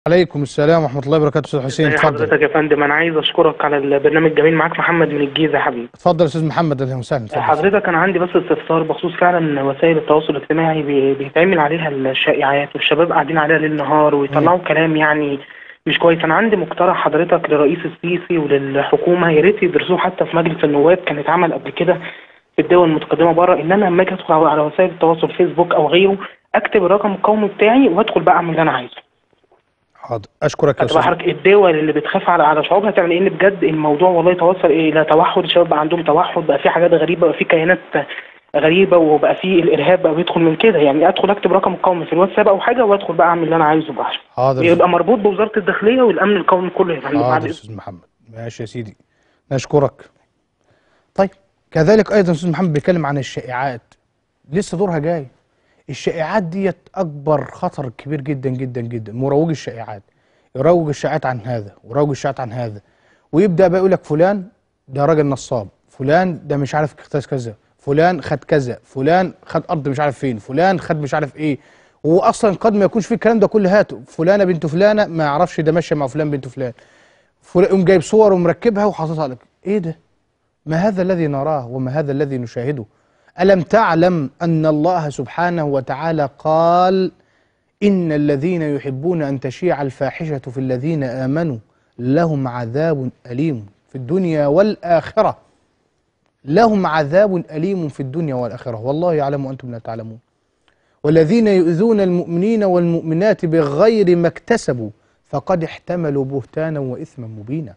عليكم السلام ورحمة الله وبركاته أستاذ حسين ازي اتفضل حضرتك يا فندم انا عايز اشكرك على البرنامج الجميل معاك محمد من الجيزه يا حبيبي اتفضل يا أستاذ محمد أهلا وسهلا اتفضل. حضرتك انا عندي بس استفسار بخصوص فعلا وسائل التواصل الاجتماعي بي- بيتعمل عليها الشائعات والشباب قاعدين عليها ليل نهار ويطلعوا كلام يعني مش كويس انا عندي مقترح حضرتك لرئيس السيسي وللحكومه يا ريت يدرسوه حتى في مجلس النواب كان اتعمل قبل كده في الدول المتقدمه بره ان انا لما اجي ادخل على على وسائل التواصل فيسبوك او غيره اكتب الرقم القومي بتاعي وادخل بقى اعمل اللي انا عايزه حاضر أشكرك يا هتبقى أستاذ حضرتك الدول اللي بتخاف على على شعوبها تعمل ايه ان بجد الموضوع والله توصل ايه الى توحد الشباب بقى عندهم توحد بقى في حاجات غريبه بقى في كيانات غريبه وبقى في الارهاب بقى بيدخل من كده يعني ادخل اكتب رقم القومي في الواتساب او حاجه وادخل بقى اعمل اللي انا عايزه بقى حاضر يبقى مربوط بوزاره الداخليه والامن القومي كله يعني حاضر بعد يا أستاذ محمد ماشي يا سيدي نشكرك طيب كذلك أيضا أستاذ محمد بيتكلم عن الشائعات لسه دورها جاي الشائعات ديت أكبر خطر كبير جدا جدا جدا مروج الشائعات يروج الشائعات عن هذا ويروج الشائعات عن هذا ويبدأ بقى يقول لك فلان ده راجل نصاب فلان ده مش عارف اختاز كذا فلان خد كذا فلان خد أرض مش عارف فين فلان خد مش عارف إيه وأصلا قد ما يكونش فيه الكلام ده كله هاته فلانة بنت فلانة ما يعرفش ده ماشية مع فلان بنت فلان فلان يقوم جايب صور ومركبها وحاططها لك ايه ده ما هذا الذي نراه وما هذا الذي نشاهده ألم تعلم أن الله سبحانه وتعالى قال إن الذين يحبون أن تشيع الفاحشة في الذين آمنوا لهم عذاب أليم في الدنيا والآخرة لهم عذاب أليم في الدنيا والآخرة والله يعلم وأنتم لا تعلمون والذين يؤذون المؤمنين والمؤمنات بغير ما اكتسبوا فقد احتملوا بهتانا وإثما مبينا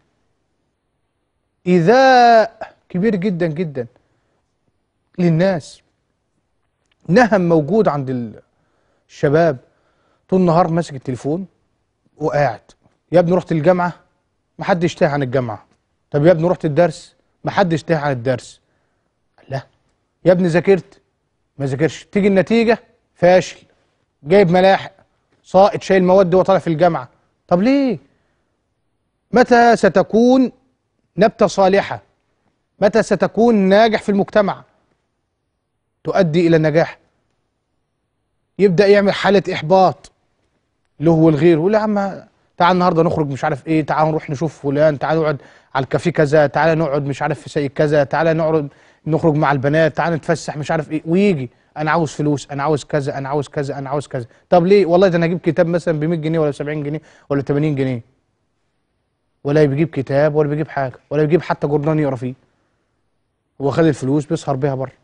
إيذاء كبير جدا جدا للناس نهم موجود عند ال- الشباب طول النهار ماسك التليفون وقاعد يا ابني رحت الجامعة ما حد يشتهي عن الجامعة طب يا ابني رحت الدرس ما حد يشتهي عن الدرس لا يا ابني ذاكرت ما ذاكرش تيجي النتيجة فاشل جايب ملاحق ساقط شايل مواد وطالع في الجامعة طب ليه متى ستكون نبتة صالحة متى ستكون ناجح في المجتمع تؤدي إلى النجاح يبدأ يعمل حالة إحباط له والغير يقول يا عم تعال النهارده نخرج مش عارف ايه تعال نروح نشوف فلان تعال نقعد على الكافيه كذا تعال نقعد مش عارف في سيء كذا تعال نقعد نخرج مع البنات تعال نتفسح مش عارف ايه ويجي انا عاوز فلوس انا عاوز كذا انا عاوز كذا انا عاوز كذا طب ليه والله ده انا اجيب كتاب مثلا ب 100 جنيه ولا 70 جنيه ولا 80 جنيه ولا بيجيب كتاب ولا بيجيب حاجه ولا بيجيب حتى جورنان يقرا فيه هو خد الفلوس بيسهر بيها بره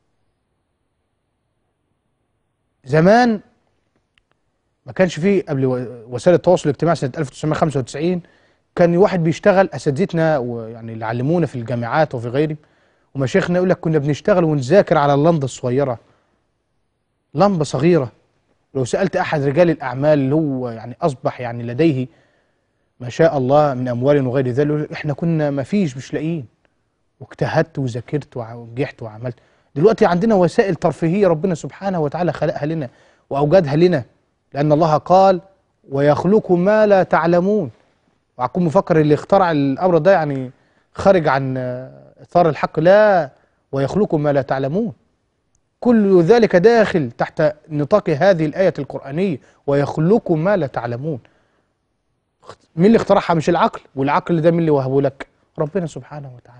زمان ما كانش فيه قبل و- وسائل التواصل الاجتماعي سنه 1995 كان واحد بيشتغل اساتذتنا ويعني اللي علمونا في الجامعات وفي غيره ومشايخنا يقول لك كنا بنشتغل ونذاكر على اللمبه الصغيره لمبه صغيره لو سالت احد رجال الاعمال اللي هو يعني اصبح يعني لديه ما شاء الله من اموال وغير ذلك يقول احنا كنا ما فيش مش لاقيين واجتهدت وذاكرت وع- ونجحت وعملت دلوقتي عندنا وسائل ترفيهيه ربنا سبحانه وتعالى خلقها لنا واوجدها لنا لان الله قال ويخلق ما لا تعلمون وهكون مفكر اللي اخترع الامر ده يعني خارج عن آه، اطار الحق لا ويخلق ما لا تعلمون كل ذلك داخل تحت نطاق هذه الايه القرانيه ويخلق ما لا تعلمون مين اللي اخترعها مش العقل والعقل ده مين اللي وهبه لك ربنا سبحانه وتعالى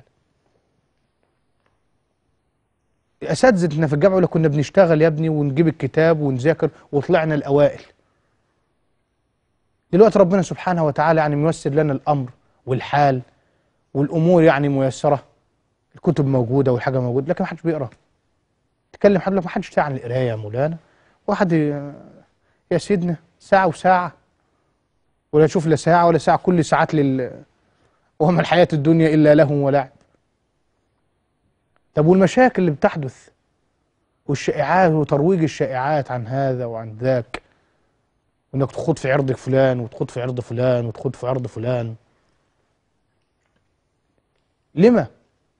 اساتذتنا في الجامعه يقول لك كنا بنشتغل يا ابني ونجيب الكتاب ونذاكر وطلعنا الاوائل دلوقتي ربنا سبحانه وتعالى يعني ميسر لنا الامر والحال والامور يعني ميسره الكتب موجوده والحاجه موجوده لكن ما حدش بيقرا تكلم حد يقول لك ما حدش عن القرايه يا مولانا واحد ي- يا سيدنا ساعه وساعه ولا اشوف لا ساعه ولا ساعه كل ساعات لل وما الحياه الدنيا الا لهو ولعب طب والمشاكل اللي بتحدث والشائعات وترويج الشائعات عن هذا وعن ذاك وانك تخوض في عرض فلان وتخوض في عرض فلان وتخوض في عرض فلان لما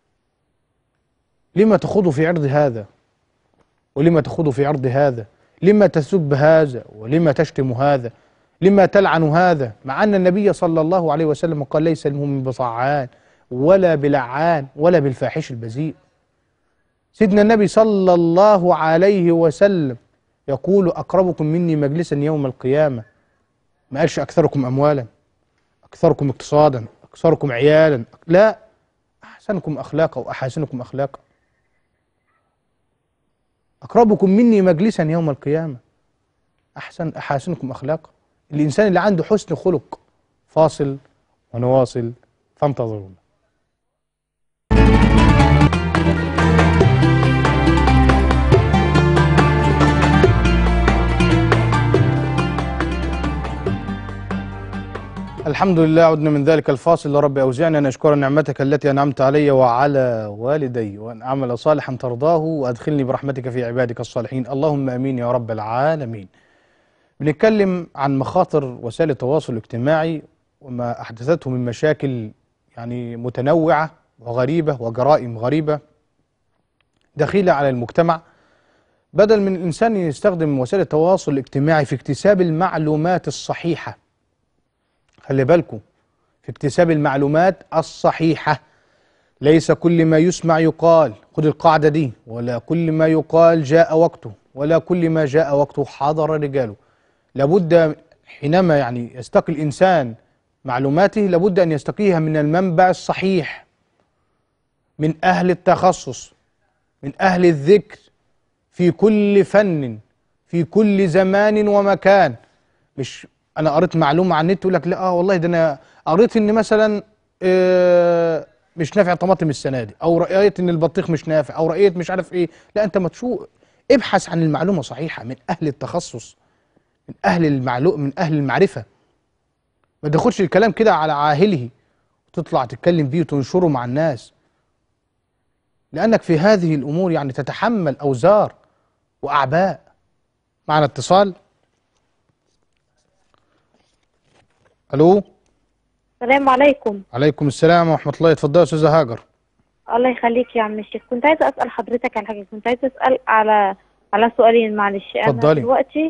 لما تخوض في عرض هذا ولما تخوض في عرض هذا لما تسب هذا ولما تشتم هذا لما تلعن هذا مع أن النبي صلى الله عليه وسلم قال ليس المؤمن بطعان ولا بلعان ولا بالفاحش البذيء سيدنا النبي صلى الله عليه وسلم يقول أقربكم مني مجلسا يوم القيامة ما قالش اكثركم اموالا اكثركم اقتصادا اكثركم عيالا لا احسنكم اخلاقا واحاسنكم اخلاقا اقربكم مني مجلسا يوم القيامه احسن احاسنكم اخلاقا الانسان اللي عنده حسن خلق فاصل ونواصل فانتظرونا الحمد لله عدنا من ذلك الفاصل يا رب أوزعني أن أشكر نعمتك التي أنعمت علي وعلى والدي وأن أعمل صالحا ترضاه وأدخلني برحمتك في عبادك الصالحين اللهم أمين يا رب العالمين بنتكلم عن مخاطر وسائل التواصل الاجتماعي وما أحدثته من مشاكل يعني متنوعة وغريبة وجرائم غريبة دخيلة على المجتمع بدل من الإنسان يستخدم وسائل التواصل الاجتماعي في اكتساب المعلومات الصحيحة خلي بالكم في اكتساب المعلومات الصحيحة ليس كل ما يسمع يقال خد القاعدة دي ولا كل ما يقال جاء وقته ولا كل ما جاء وقته حضر رجاله لابد حينما يعني يستقي الإنسان معلوماته لابد أن يستقيها من المنبع الصحيح من أهل التخصص من أهل الذكر في كل فن في كل زمان ومكان مش انا قريت معلومه على النت يقول لك لا اه والله ده انا قريت ان مثلا آه مش نافع الطماطم السنه دي او رايت ان البطيخ مش نافع او رايت مش عارف ايه لا انت ما تشوف ابحث عن المعلومه صحيحه من اهل التخصص من اهل المعلوم من اهل المعرفه ما تاخدش الكلام كده على عاهله وتطلع تتكلم بيه وتنشره مع الناس لانك في هذه الامور يعني تتحمل اوزار واعباء معنا اتصال الو السلام عليكم عليكم السلام ورحمه الله اتفضلي يا استاذه هاجر الله يخليك يا عم الشيخ كنت عايزه اسال حضرتك على حاجه كنت عايزه اسال على على سؤالين معلش انا اتفضلي. دلوقتي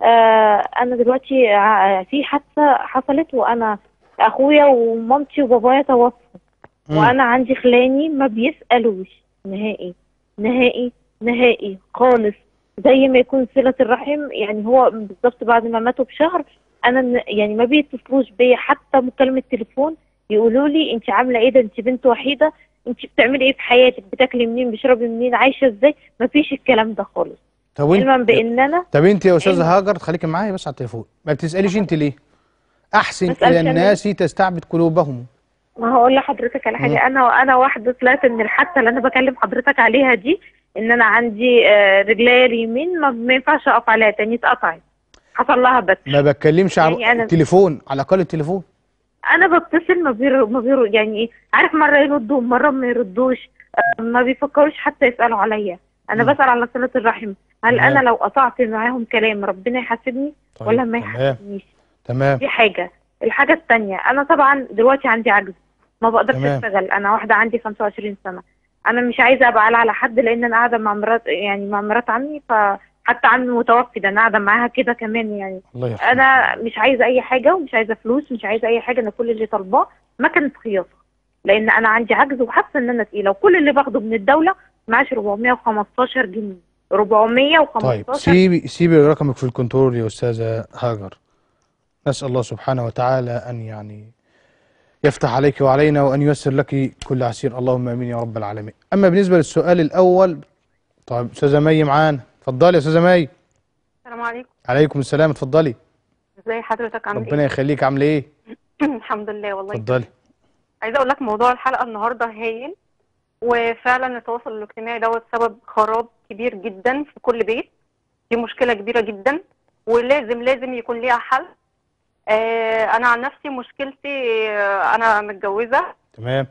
آه انا دلوقتي ع- في حادثه حصلت وانا اخويا ومامتي وبابايا توفوا مم. وانا عندي خلاني ما بيسالوش نهائي نهائي نهائي خالص زي ما يكون صله الرحم يعني هو بالظبط بعد ما ماتوا بشهر انا ن- يعني ما بيتصلوش بيا حتى مكالمه تليفون يقولوا لي انت عامله ايه ده انت بنت وحيده انت بتعملي ايه في حياتك بتاكلي منين بتشربي منين عايشه ازاي ما فيش الكلام ده خالص طب علما وانت بان انا طب انت يا استاذه إن- هاجر خليكي معايا بس على التليفون ما بتساليش انت ليه احسن بسأل الى كمان. الناس تستعبد قلوبهم ما هقول لحضرتك على حاجه انا انا واحده طلعت ان الحادثه اللي انا بكلم حضرتك عليها دي ان انا عندي آه، رجليا اليمين ما, ما ينفعش اقف عليها تاني اتقطعت حصل لها بس ما بتكلمش على يعني أنا- التليفون على الاقل التليفون انا بتصل ما بير ما بير يعني ايه عارف مره يردوا مره ما يردوش آه، ما بيفكروش حتى يسالوا عليا انا مم. بسال على صله الرحم هل تمام. انا لو قطعت معاهم كلام ربنا يحاسبني طيب ولا ما تمام يحاسبنيش تمام دي حاجة الحاجة التانية أنا طبعا دلوقتي عندي عجز ما بقدرش تمام. أشتغل أنا واحدة عندي 25 سنة أنا مش عايزة أبقى على على حد لأن أنا قاعدة مع مرات يعني مع مرات عمي فحتى عمي متوفي ده أنا قاعدة معاها كده كمان يعني الله يرحمه أنا مش عايزة أي حاجة ومش عايزة فلوس مش عايزة أي حاجة أنا كل اللي طالباه مكنة خياطة لأن أنا عندي عجز وحاسة إن أنا تقيلة وكل اللي باخده من الدولة معاش 415 جنيه 415 طيب سيبي سيبي رقمك في الكنترول يا استاذه هاجر نسال الله سبحانه وتعالى ان يعني يفتح عليك وعلينا وان ييسر لك كل عسير اللهم امين يا رب العالمين اما بالنسبه للسؤال الاول طيب استاذه مي معانا اتفضلي يا استاذه مي السلام عليكم عليكم السلام اتفضلي ازي حضرتك عامل ربنا يخليك عامله ايه ايه الحمد لله والله اتفضلي عايزه اقول لك موضوع الحلقه النهارده هايل وفعلا التواصل الاجتماعي دوت سبب خراب كبير جدا في كل بيت دي مشكله كبيره جدا ولازم لازم يكون ليها حل آه انا عن نفسي مشكلتي آه انا متجوزه تمام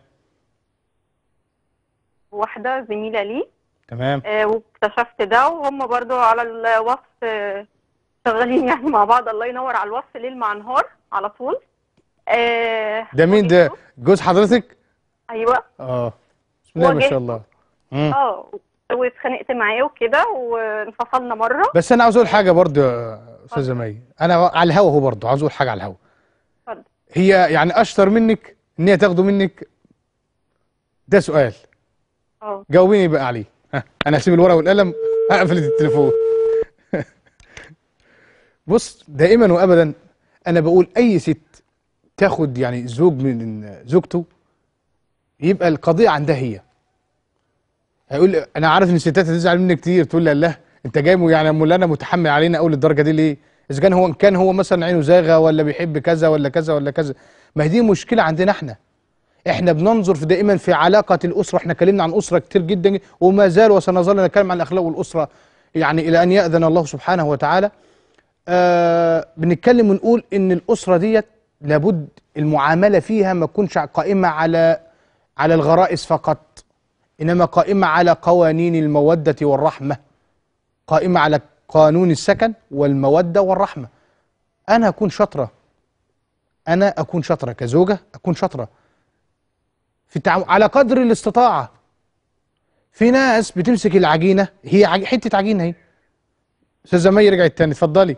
واحده زميله لي تمام آه واكتشفت ده وهم برضو على الوصف آه شغالين يعني مع بعض الله ينور على الوصف ليل مع نهار على طول آه ده مين ده جوز حضرتك ايوه اه بسم الله ما واجهته. شاء الله مم. اه واتخانقت معاه وكده وانفصلنا مره بس انا عاوز اقول حاجه برضه يا استاذه مي انا على الهوا هو برضه عاوز اقول حاجه على الهوا اتفضل هي يعني اشطر منك ان هي تاخده منك ده سؤال اه جاوبيني بقى عليه ها، انا هسيب الورقه والقلم هقفل التليفون بص دائما وابدا انا بقول اي ست تاخد يعني زوج من زوجته يبقى القضيه عندها هي هيقول انا عارف ان الستات هتزعل مني كتير تقول لي الله انت جاي م- يعني مولانا متحمل علينا قوي للدرجه دي ليه اذا كان هو إن كان هو مثلا عينه زاغه ولا بيحب كذا ولا كذا ولا كذا ما هي دي مشكله عندنا احنا احنا بننظر في دائما في علاقه الاسره احنا اتكلمنا عن اسره كتير جدا وما زال وسنظل نتكلم عن الاخلاق والاسره يعني الى ان ياذن الله سبحانه وتعالى آه بنتكلم ونقول ان الاسره ديت لابد المعامله فيها ما تكونش قائمه على على الغرائز فقط انما قائمه على قوانين الموده والرحمه قائمه على قانون السكن والموده والرحمه انا اكون شاطره انا اكون شاطره كزوجه اكون شاطره في التعامل على قدر الاستطاعه في ناس بتمسك العجينه هي عج... حته عجينه اهي استاذه مي رجعت تاني اتفضلي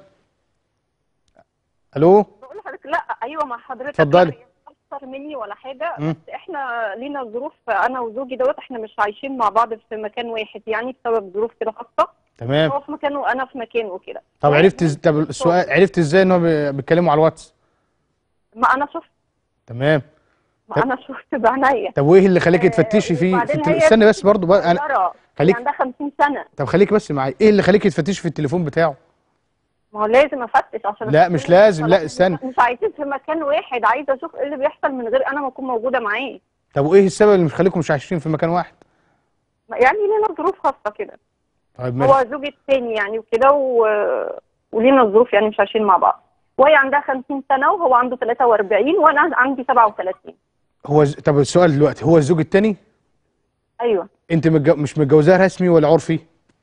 الو بقول لحضرتك لا ايوه مع حضرتك اتفضلي. لا، هي اكتر مني ولا حاجه مم. بس احنا لينا ظروف انا وزوجي دوت احنا مش عايشين مع بعض في مكان واحد يعني بسبب ظروف كده خاصه تمام هو في مكان وانا في مكان وكده طب عرفت إز- طب السؤال عرفت ازاي ان هم بيتكلموا على الواتس ما انا شفت تمام ما انا شفت بعينيا طب وايه اللي خليكي آه، تفتشي فيه في وبعدين التل... هي استني بس برضو بقى انا صغيرة، خليك- هي عندها 50 سنه طب خليكي بس معايا ايه اللي خليكي تفتشي في التليفون بتاعه ما هو لازم افتش عشان لا، أشوف مش إيه اللي لازم، لا، بيحصل. استنى. مش عايزين في مكان واحد عايزه اشوف ايه اللي بيحصل من غير انا ما اكون موجوده معاه طب وايه السبب اللي مش خليكم مش عايشين في مكان واحد يعني لينا ظروف خاصه كده طيب ماشي هو زوجي التاني يعني وكده و... ولينا ظروف يعني مش عايشين مع بعض وهي عندها 50 سنة وهو عنده 43 وأنا عندي 37 هو ز... طب السؤال دلوقتي هو الزوج التاني أيوه انت متج... مش متجوزاه رسمي ولا عرفي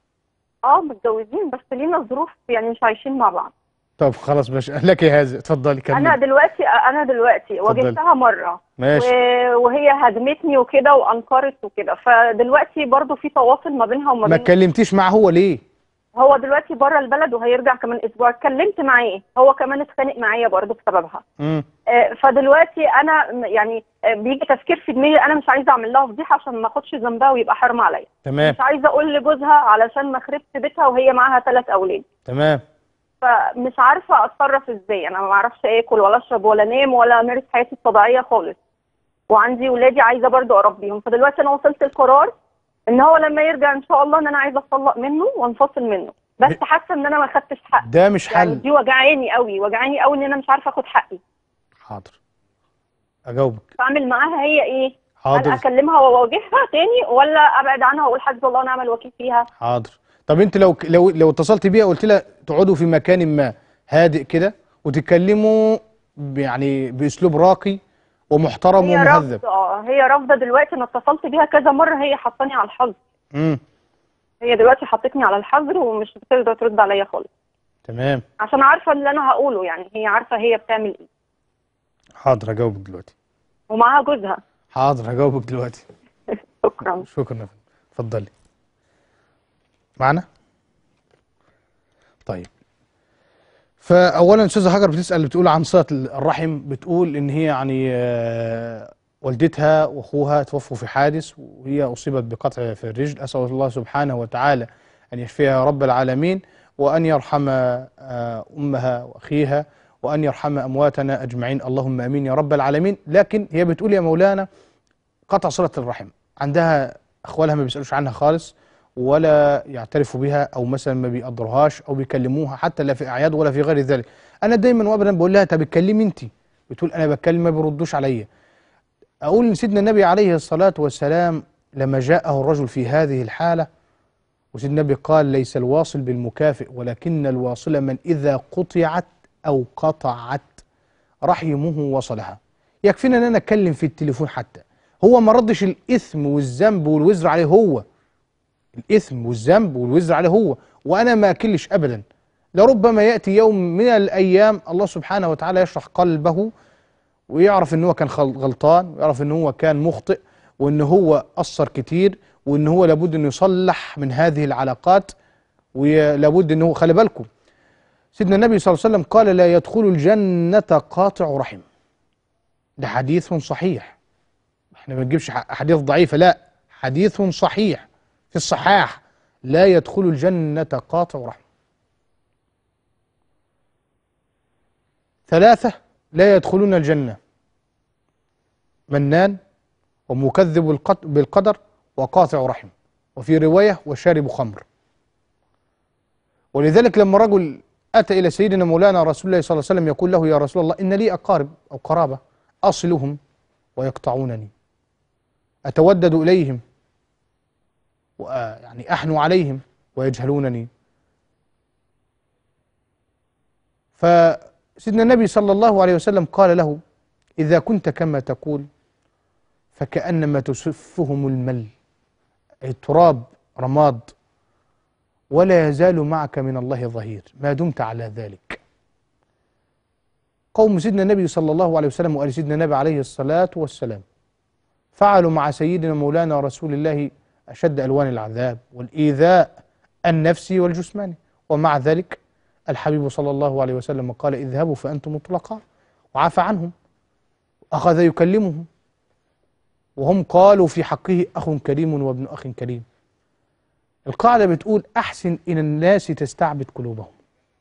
اه متجوزين بس لينا ظروف يعني مش عايشين مع بعض طب خلاص ماشي لك يا هذا اتفضلي أنا كملي دلوقتي أنا دلوقتي واجهتها مرة ماشي و... وهي هاجمتني وكده وأنكرت وكده فدلوقتي برضو في تواصل ما بينها وما ما بين اتكلمتيش معاه هو ليه هو دلوقتي بره البلد وهيرجع كمان أسبوع اتكلمت معاه هو كمان اتخانق معايا برضو بسببها امم آه، فدلوقتي انا م- يعني آه، بيجي تفكير في دماغي انا مش عايزه اعمل لها فضيحه عشان ما اخدش ذنبها ويبقى حرام عليا تمام مش عايزه اقول لجوزها علشان ما خربت بيتها وهي معاها ثلاث اولاد تمام فمش عارفه اتصرف ازاي انا ما اعرفش اكل ولا اشرب ولا انام ولا امارس حياتي الطبيعيه خالص وعندي ولادي عايزه برضو اربيهم فدلوقتي انا وصلت القرار ان هو لما يرجع ان شاء الله ان انا عايزه اتطلق منه وانفصل منه بس حاسه ان انا ما خدتش حقي ده مش يعني حل دي وجعاني قوي وجعاني قوي ان انا مش عارفه اخد حقي حاضر اجاوبك فاعمل معاها هي ايه هل حاضر اكلمها واواجهها تاني ولا ابعد عنها واقول حسبي الله ونعم الوكيل فيها حاضر طب انت لو لو لو اتصلت بيها قلت لها تقعدوا في مكان ما هادئ كده وتتكلموا ب- يعني باسلوب راقي ومحترم هي ومهذب رافضه اه هي رافضه دلوقتي انا اتصلت بيها كذا مره هي حطاني على الحظر امم هي دلوقتي حطتني على الحظر ومش بتقدر ترد عليا خالص تمام عشان عارفه اللي انا هقوله يعني هي عارفه هي بتعمل ايه حاضر هجاوبك دلوقتي ومعاها جوزها حاضر هجاوبك دلوقتي شكرا شكرا يا فندم اتفضلي معنا طيب فاولا استاذه هاجر بتسال بتقول عن صله الرحم بتقول ان هي يعني آه، والدتها واخوها توفوا في حادث وهي اصيبت بقطع في الرجل اسال الله سبحانه وتعالى ان يشفيها يا رب العالمين وان يرحم آه، امها واخيها وان يرحم امواتنا اجمعين اللهم امين يا رب العالمين لكن هي بتقول يا مولانا قطع صلة الرحم عندها أخوالها ما بيسألوش عنها خالص ولا يعترفوا بها أو مثلا ما بيقدروهاش أو بيكلموها حتى لا في أعياد ولا في غير ذلك أنا دايما وأبدا بقول لها طب اتكلمي أنت بتقول أنا بتكلم ما بيردوش عليا أقول إن سيدنا النبي عليه الصلاة والسلام لما جاءه الرجل في هذه الحالة وسيدنا النبي قال ليس الواصل بالمكافئ ولكن الواصل من إذا قطعت أو قطعت رحمه وصلها يكفينا ان انا اتكلم في التليفون حتى هو ما ردش الاثم والذنب والوزر عليه هو الاثم والذنب والوزر عليه هو وانا ما اكلش ابدا لربما ياتي يوم من الايام الله سبحانه وتعالى يشرح قلبه ويعرف ان هو كان خل- غلطان ويعرف ان هو كان مخطئ وان هو قصر كتير وان هو لابد انه يصلح من هذه العلاقات ولابد انه خلي بالكم سيدنا النبي صلى الله عليه وسلم قال لا يدخل الجنة قاطع رحم ده حديث صحيح احنا ما بنجيبش ح- احاديث ضعيفة لا حديث صحيح في الصحاح لا يدخل الجنة قاطع رحم ثلاثة لا يدخلون الجنة منان ومكذب القد- بالقدر وقاطع رحم وفي رواية وشارب خمر ولذلك لما رجل أتى إلى سيدنا مولانا رسول الله صلى الله عليه وسلم يقول له يا رسول الله إن لي أقارب أو قرابة أصلهم ويقطعونني أتودد إليهم ويعني أحنو عليهم ويجهلونني فسيدنا النبي صلى الله عليه وسلم قال له إذا كنت كما تقول فكأنما تسفهم المل أي تراب رماد ولا يزال معك من الله ظهير ما دمت على ذلك قوم سيدنا النبي صلى الله عليه وسلم وآل سيدنا النبي عليه الصلاة والسلام فعلوا مع سيدنا مولانا رسول الله أشد ألوان العذاب والإيذاء النفسي والجسماني ومع ذلك الحبيب صلى الله عليه وسلم قال اذهبوا فأنتم مطلقاء وعفى عنهم أخذ يكلمهم وهم قالوا في حقه أخ كريم وابن أخ كريم القاعدة بتقول أحسن إلى الناس تستعبد قلوبهم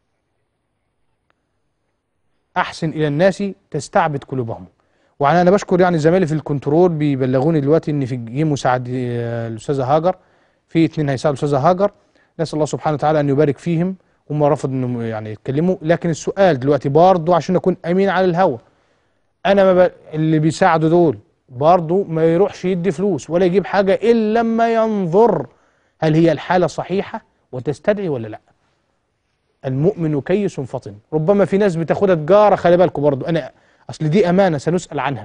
أحسن إلى الناس تستعبد قلوبهم وأنا أنا بشكر يعني زمايلي في الكنترول بيبلغوني دلوقتي إن في جه مساعد آه، الأستاذة هاجر في اتنين هيساعدوا الأستاذة هاجر نسأل الله سبحانه وتعالى أن يبارك فيهم هم رفضوا إنهم يعني يتكلموا لكن السؤال دلوقتي برضه عشان أكون أمين على الهوا أنا ما ب... اللي بيساعدوا دول برضه ما يروحش يدي فلوس ولا يجيب حاجة إلا لما ينظر هل هي الحالة صحيحة وتستدعي ولا لا المؤمن كيس فطن ربما في ناس بتاخدها تجارة خلي بالكم برضو أنا أصل دي أمانة سنسأل عنها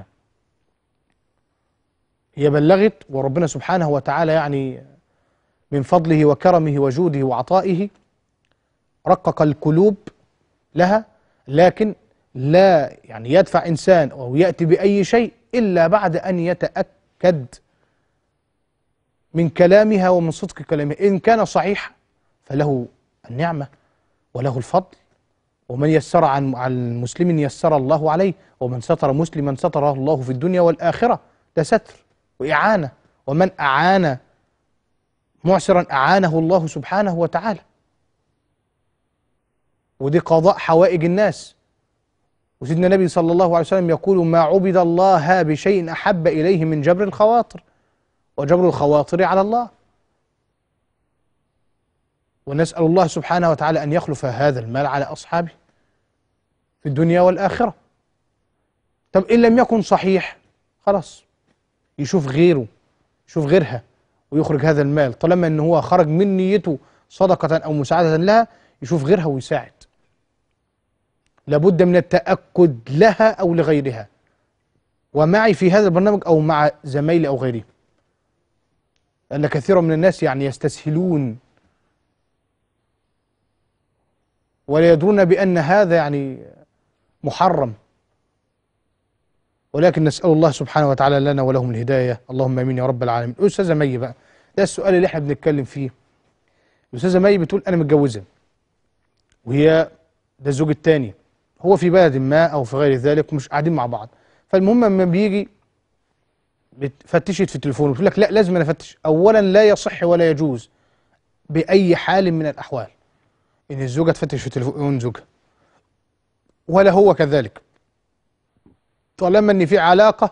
هي بلغت وربنا سبحانه وتعالى يعني من فضله وكرمه وجوده وعطائه رقق القلوب لها لكن لا يعني يدفع إنسان أو يأتي بأي شيء إلا بعد أن يتأكد من كلامها ومن صدق كلامها إن كان صحيح فله النعمة وله الفضل ومن يسر عن عن المسلم يسر الله عليه ومن ستر مسلما ستره الله في الدنيا والآخرة ده ستر وإعانة ومن أعان معسرا أعانه الله سبحانه وتعالى ودي قضاء حوائج الناس وسيدنا النبي صلى الله عليه وسلم يقول ما عبد الله بشيء أحب إليه من جبر الخواطر وجبر الخواطر على الله ونسأل الله سبحانه وتعالى أن يخلف هذا المال على أصحابه في الدنيا والآخرة طب إن لم يكن صحيح خلاص يشوف غيره يشوف غيرها ويخرج هذا المال طالما أنه هو خرج من نيته صدقة أو مساعدة لها يشوف غيرها ويساعد لابد من التأكد لها أو لغيرها ومعي في هذا البرنامج أو مع زمايلي أو غيرهم لأن كثيرا من الناس يعني يستسهلون ولا يدرون بأن هذا يعني محرم ولكن نسأل الله سبحانه وتعالى لنا ولهم الهداية اللهم امين يا رب العالمين أستاذة مي بقى ده السؤال اللي احنا بنتكلم فيه الأستاذة مي بتقول أنا متجوزة وهي ده الزوج الثاني هو في بلد ما أو في غير ذلك ومش قاعدين مع بعض فالمهم لما بيجي بتفتشت في التليفون وتقول لك لا لازم انا افتش اولا لا يصح ولا يجوز باي حال من الاحوال ان الزوجه تفتش في تليفون زوجها ولا هو كذلك طالما ان في علاقه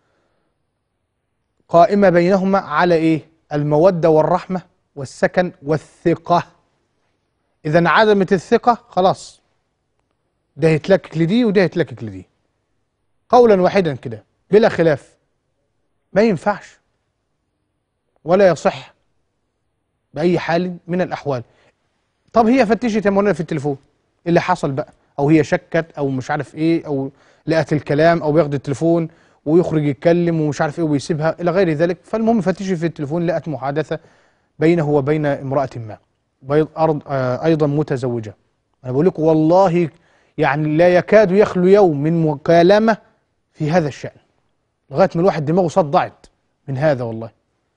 قائمه بينهما على ايه الموده والرحمه والسكن والثقه اذا انعدمت الثقه خلاص ده يتلكك لدي وده يتلكك لدي قولا واحدا كده بلا خلاف ما ينفعش ولا يصح بأي حال من الأحوال طب هي فتشت يا مولانا في التليفون إيه اللي حصل بقى أو هي شكت أو مش عارف إيه أو لقت الكلام أو بياخد التليفون ويخرج يتكلم ومش عارف إيه ويسيبها إلى غير ذلك فالمهم فتشت في التليفون لقت محادثة بينه وبين امرأة ما بيض أرض آه أيضا متزوجة أنا بقول لكم والله يعني لا يكاد يخلو يوم من مكالمة في هذا الشأن لغايه ما الواحد دماغه صدعت من هذا والله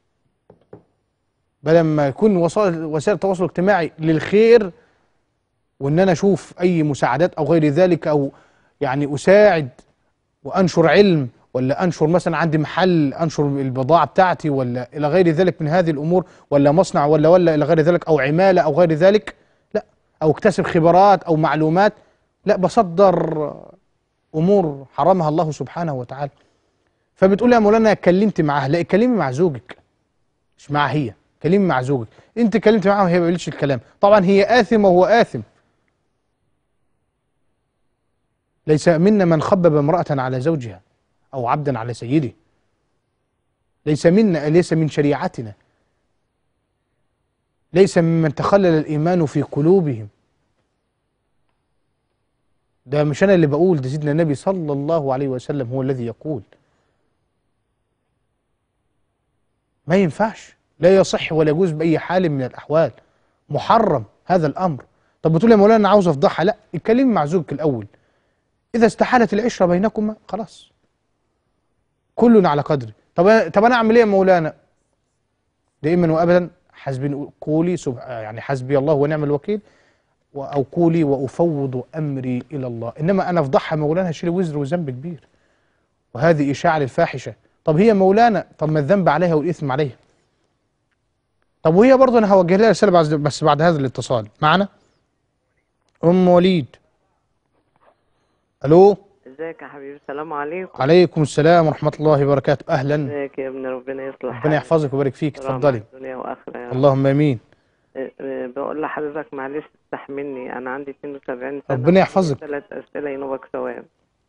بدل ما يكون وسائل وسائل التواصل الاجتماعي للخير وان انا اشوف اي مساعدات او غير ذلك او يعني اساعد وانشر علم ولا انشر مثلا عندي محل انشر البضاعه بتاعتي ولا الى غير ذلك من هذه الامور ولا مصنع ولا ولا الى غير ذلك او عماله او غير ذلك لا او اكتسب خبرات او معلومات لا بصدر امور حرمها الله سبحانه وتعالى فبتقول يا مولانا اتكلمت معاها لا اتكلمي مع زوجك مش معاها هي كلمي مع زوجك انت اتكلمت معاها وهي ما قالتش الكلام طبعا هي آثمة وهو آثم ليس منا من خبب امرأة على زوجها أو عبدا على سيده ليس منا ليس من شريعتنا ليس ممن تخلل الإيمان في قلوبهم ده مش أنا اللي بقول ده سيدنا النبي صلى الله عليه وسلم هو الذي يقول ما ينفعش لا يصح ولا يجوز بأي حال من الأحوال محرم هذا الأمر طب بتقول يا مولانا أنا عاوز أفضحها لا اتكلمي مع زوجك الأول إذا استحالت العشرة بينكما خلاص كلنا على قدر طب طب أنا أعمل إيه يا مولانا دائما وأبدا حسبي قولي سب... يعني حسبي الله ونعم الوكيل و- أو قولي وأفوض أمري إلى الله إنما أنا أفضحها مولانا هشيل وزر وذنب كبير وهذه إشاعة للفاحشة طب هي مولانا طب ما الذنب عليها والإثم عليها طب وهي برضه انا هوجه لها رساله بعد بس بعد هذا الاتصال معنا ام وليد الو ازيك يا حبيبي السلام عليكم عليكم السلام ورحمه الله وبركاته اهلا ازيك يا ابني ربنا يصلح ربنا حالك. يحفظك ويبارك فيك رحمة اتفضلي الدنيا واخره يا رب. اللهم امين اه، اه، بقول لحضرتك معلش استحملني انا عندي 72 سنه ربنا يحفظك. ثلاث اسئله ينوبك ثواب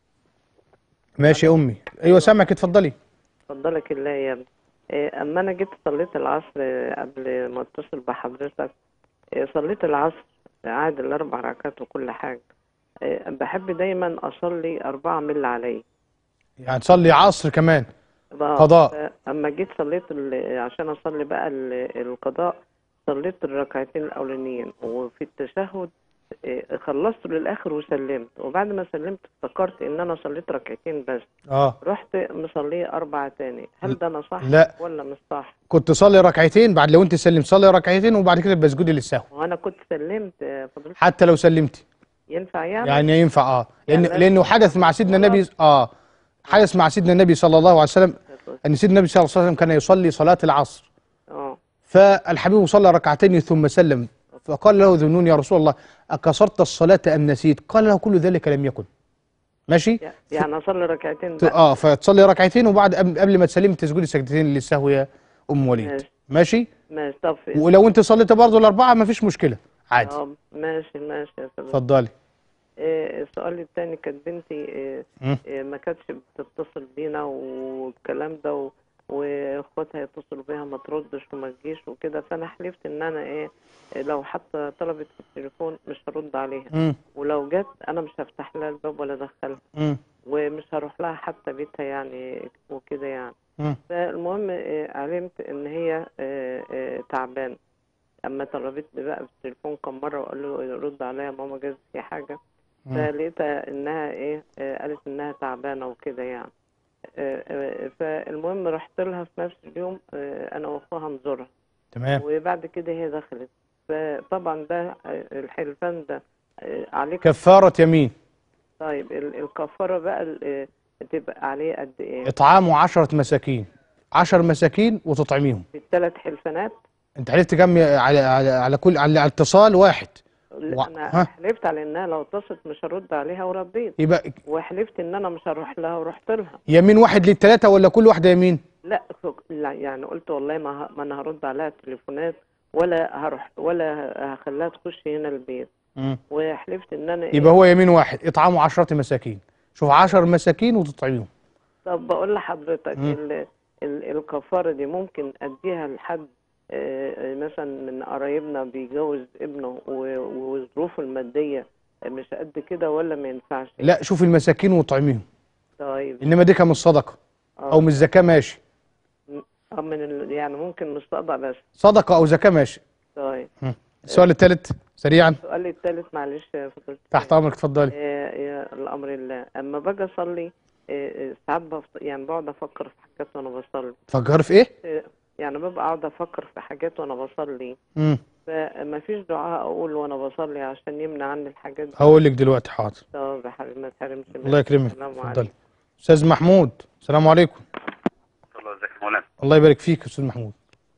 ماشي يا امي ايوه سامعك اتفضلي اتفضلك الله يا ابني اه، اما انا جيت صليت العصر اه، قبل ما اتصل بحضرتك اه، صليت العصر قاعد الاربع ركعات وكل حاجه اه، بحب دايما اصلي اربعه من اللي عليا يعني تصلي عصر كمان بقى قضاء. اما جيت صليت ال- عشان اصلي بقى ال- القضاء صليت الركعتين الاولانيين وفي التشهد إيه، خلصت للاخر وسلمت وبعد ما سلمت افتكرت ان انا صليت ركعتين بس اه رحت مصليه اربعه تاني هل ده انا صح لا. ولا مش صح كنت تصلي ركعتين بعد لو انت سلمت صلي ركعتين وبعد كده بسجودي للسهو وانا كنت سلمت آه، فضلت حتى لو سلمتي ينفع يعني, يعني ينفع اه لان يعني لانه حدث مع سيدنا النبي اه حدث مع سيدنا النبي صلى الله عليه وسلم ان سيدنا النبي صلى الله عليه وسلم كان يصلي صلاه العصر اه فالحبيب صلى ركعتين ثم سلم فقال له ذنون يا رسول الله أكسرت الصلاة أم نسيت قال له كل ذلك لم يكن ماشي يعني اصلي ركعتين ت- بقى اه فتصلي ركعتين وبعد قبل قبل ما تسلمي تسجدي سجدتين للسهو يا ام وليد ماشي. ماشي ماشي طب في- ولو انت صليت برضه الاربعه ما فيش مشكله عادي اه ماشي ماشي يا سلام اتفضلي إيه، السؤال التاني كانت بنتي إيه، مم. إيه، ما كانتش بتتصل بينا والكلام ده و- واخواتها يتصلوا بيها ما تردش وما تجيش وكده فانا حلفت ان انا ايه إيه، لو حتى طلبت في التليفون مش هرد عليها مم. ولو جت انا مش هفتح لها الباب ولا ادخلها مم. ومش هروح لها حتى بيتها يعني وكده يعني مم. فالمهم إيه، علمت ان هي إيه، إيه، تعبانه اما طلبتني بقى في التليفون كم مره وقال له رد عليا ماما جاز في حاجه مم. فلقيتها انها ايه آه، قالت انها تعبانه وكده يعني آه، آه، فالمهم رحت لها في نفس اليوم آه، انا واخوها نزورها تمام وبعد كده هي دخلت فطبعا ده آه، الحلفان ده آه، عليك كفاره يمين طيب ال- الكفاره بقى ال- آه، بتبقى عليه قد ايه اطعام عشرة مساكين عشر مساكين وتطعميهم في الثلاث حلفانات انت عرفت كم على على على كل على على اتصال واحد لا، و- انا ها؟ حلفت على انها لو اتصلت مش هرد عليها ورديت يبقى وحلفت ان انا مش هروح لها ورحت لها يمين واحد للثلاثه ولا كل واحده يمين لا فك- لا يعني قلت والله ما ه- ما انا هرد عليها التليفونات ولا هروح ولا ه- هخليها تخش هنا البيت مم. وحلفت ان انا إيه يبقى هو يمين واحد اطعام عشرة مساكين شوف عشر مساكين وتطعميهم طب بقول لحضرتك مم. ال ال الكفاره دي ممكن اديها لحد آه، آه، مثلا من قرايبنا بيجوز ابنه و- وظروفه الماديه مش قد كده ولا ما ينفعش لا شوف المساكين وطعميهم طيب انما دي كان مش صدقه اه او مش زكاه ماشي آه، من ال- يعني ممكن مش صدقه بس صدقه او زكاه ماشي طيب السؤال الثالث سريعا السؤال الثالث معلش يا فضيلة تحت امرك اتفضلي يا يا الامر الله اما باجي اصلي آه، آه، ساعات بفط... يعني بقعد افكر في حاجات وانا بصلي تفكر في ايه آه، يعني ببقى قاعد افكر في حاجات وانا بصلي امم فما فيش دعاء اقول وانا بصلي عشان يمنع عني الحاجات دي هقول لك دلوقتي حاضر طب يا حبيبي ما تحرمش منك. الله يكرمك السلام اتفضلي عليكم استاذ محمود السلام عليكم الله ازيك يا مولانا الله يبارك فيك يا استاذ محمود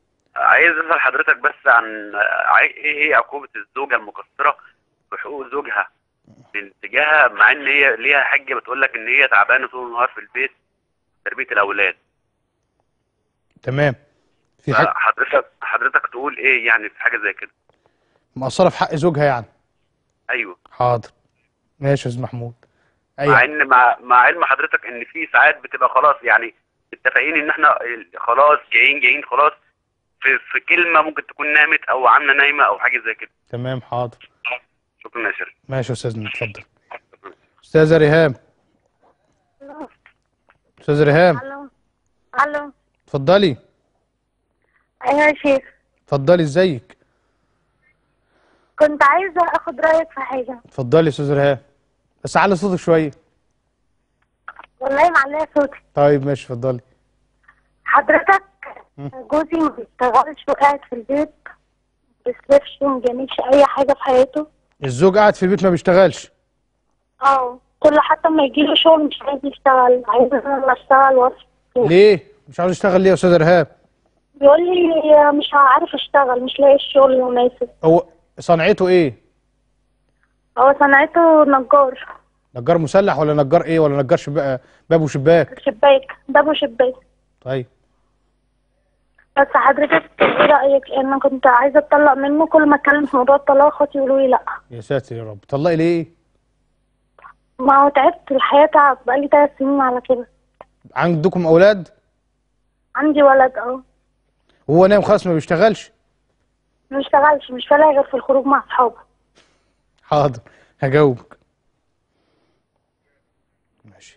عايز اسال حضرتك بس عن عاي- ايه هي عقوبه الزوجه المقصره في حقوق زوجها من تجاهها مع ان هي ليها حجه بتقول لك ان هي تعبانه طول النهار في البيت تربيه الاولاد تمام في حاجه حضرتك حضرتك تقول ايه يعني في حاجه زي كده مقصره في حق زوجها يعني ايوه حاضر ماشي يا استاذ محمود مع ايوه ان مع مع علم حضرتك ان في ساعات بتبقى خلاص يعني متفقين ان احنا خلاص جايين جايين خلاص في في كلمه ممكن تكون نامت او عامله نايمه او حاجه زي كده تمام حاضر شكرا يا شيخ ماشي يا استاذنا اتفضل استاذه ريهام استاذه ريهام الو الو اتفضلي ايوه يا شيخ اتفضلي ازيك كنت عايزه اخد رايك في حاجه اتفضلي يا استاذه ريهام بس على صوتك شويه والله معليه صوتي طيب ماشي اتفضلي حضرتك مم. جوزي ما بيشتغلش وقاعد في البيت ما بيصرفش ما بيعملش اي حاجه في حياته الزوج قاعد في البيت ما بيشتغلش اه كل حتى ما يجيله شغل مش عايز يشتغل عايز انا اللي اشتغل واصرف ليه مش عاوز يشتغل ليه يا استاذه ريهام بيقول لي مش عارف اشتغل مش لاقي الشغل المناسب هو صنعته ايه هو صنعته نجار نجار مسلح ولا نجار ايه ولا نجار شباك باب وشباك شباك ده ابو شباك طيب بس حضرتك ايه رايك انا كنت عايزه اتطلق منه كل ما اتكلم في موضوع الطلاق اخواتي يقولوا لي لا يا ساتر يا رب طلقي ليه ما هو تعبت الحياه تعب بقالي ثلاث سنين على كده عندكم اولاد عندي ولد اه وهو نايم خلاص ما بيشتغلش ما بيشتغلش مش فالاقي غير في الخروج مع اصحابه حاضر هجاوبك ماشي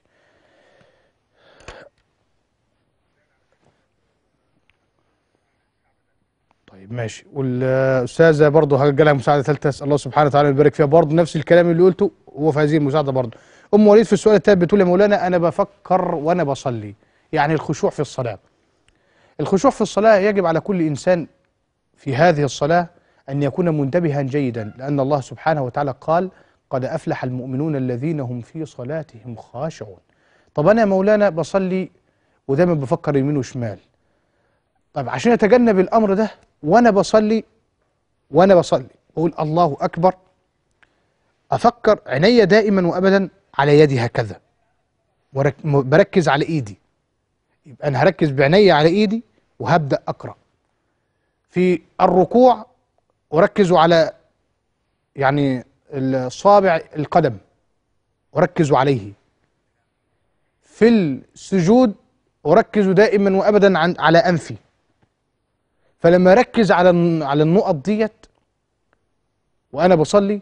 طيب ماشي والاستاذه برضه هجي لها مساعده ثالثه اسال الله سبحانه وتعالى يبارك فيها برضه نفس الكلام اللي قلته هو في هذه المساعده برضه ام وليد في السؤال التالي بتقول يا مولانا انا بفكر وانا بصلي يعني الخشوع في الصلاه الخشوع في الصلاه يجب على كل انسان في هذه الصلاة أن يكون منتبها جيدا لأن الله سبحانه وتعالى قال قد أفلح المؤمنون الذين هم في صلاتهم خاشعون طب أنا يا مولانا بصلي ودايما بفكر يمين وشمال طب عشان أتجنب الأمر ده وأنا بصلي وأنا بصلي أقول الله أكبر أفكر عيني دائما وأبدا على يدي هكذا ورك- بركز على إيدي يبقى أنا هركز بعيني على إيدي وهبدأ أقرأ في الركوع وركزوا على يعني الصابع القدم وركزوا عليه في السجود وركزوا دائما وابدا عن على انفي فلما اركز على الن- على النقط ديت وانا بصلي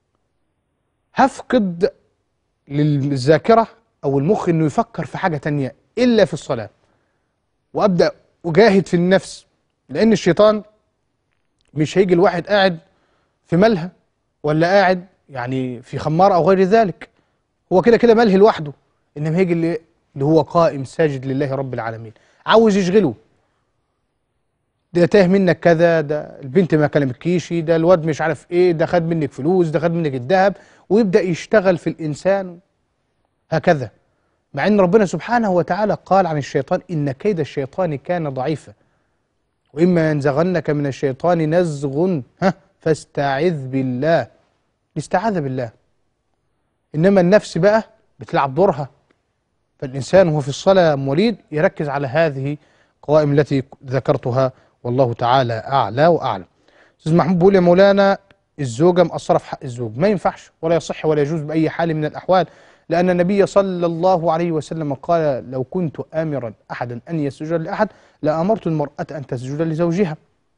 هفقد للذاكره او المخ انه يفكر في حاجه تانية الا في الصلاه وابدا اجاهد في النفس لان الشيطان مش هيجي الواحد قاعد في ملهى ولا قاعد يعني في خمار او غير ذلك هو كده كده ملهي لوحده انما هيجي اللي, اللي هو قائم ساجد لله رب العالمين عاوز يشغله ده تاه منك كذا ده البنت ما كلمتكيش ده الواد مش عارف ايه ده خد منك فلوس ده خد منك الذهب ويبدا يشتغل في الانسان هكذا مع ان ربنا سبحانه وتعالى قال عن الشيطان ان كيد الشيطان كان ضعيفا وإما ينزغنك من الشيطان نزغ ها فاستعذ بالله الاستعاذة بالله إنما النفس بقى بتلعب دورها فالإنسان وهو في الصلاة يا أم وليد يركز على هذه القوائم التي ذكرتها والله تعالى أعلى وأعلم أستاذ محمود بيقول يا مولانا الزوجة مقصرة في حق الزوج ما ينفعش ولا يصح ولا يجوز بأي حال من الأحوال لأن النبي صلى الله عليه وسلم قال لو كنت آمرا أحدا أن يسجد لأحد لأمرت المرأة أن تسجد لزوجها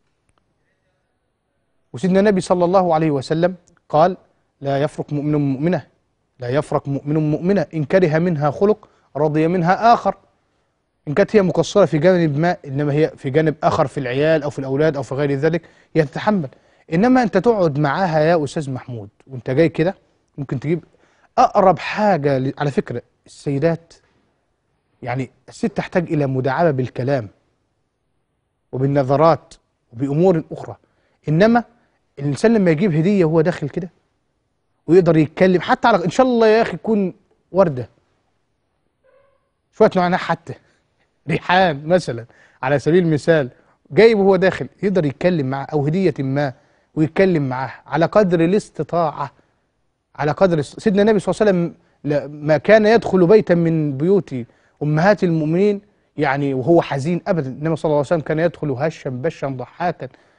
وسيدنا النبي صلى الله عليه وسلم قال لا يفرق مؤمن مؤمنة لا يفرق مؤمن مؤمنة إن كره منها خلق رضي منها آخر إن كانت هي مقصرة في جانب ما إنما هي في جانب آخر في العيال أو في الأولاد أو في غير ذلك هي تتحمل إنما أنت تقعد معاها يا أستاذ محمود وأنت جاي كده ممكن تجيب أقرب حاجة ل- على فكرة السيدات يعني الست تحتاج إلى مداعبة بالكلام وبالنظرات وبأمور أخرى إنما الإنسان لما يجيب هدية وهو داخل كده ويقدر يتكلم حتى على إن شاء الله يا أخي يكون وردة شوية نعناع حتى ريحان مثلا على سبيل المثال جايب وهو داخل يقدر يتكلم معاه أو هدية ما ويتكلم معاه على قدر الاستطاعة على قدر الس- سيدنا النبي صلى الله عليه وسلم ل- ما كان يدخل بيتا من بيوت امهات المؤمنين يعني وهو حزين ابدا النبي صلى الله عليه وسلم كان يدخل هشا بشا ضحاكا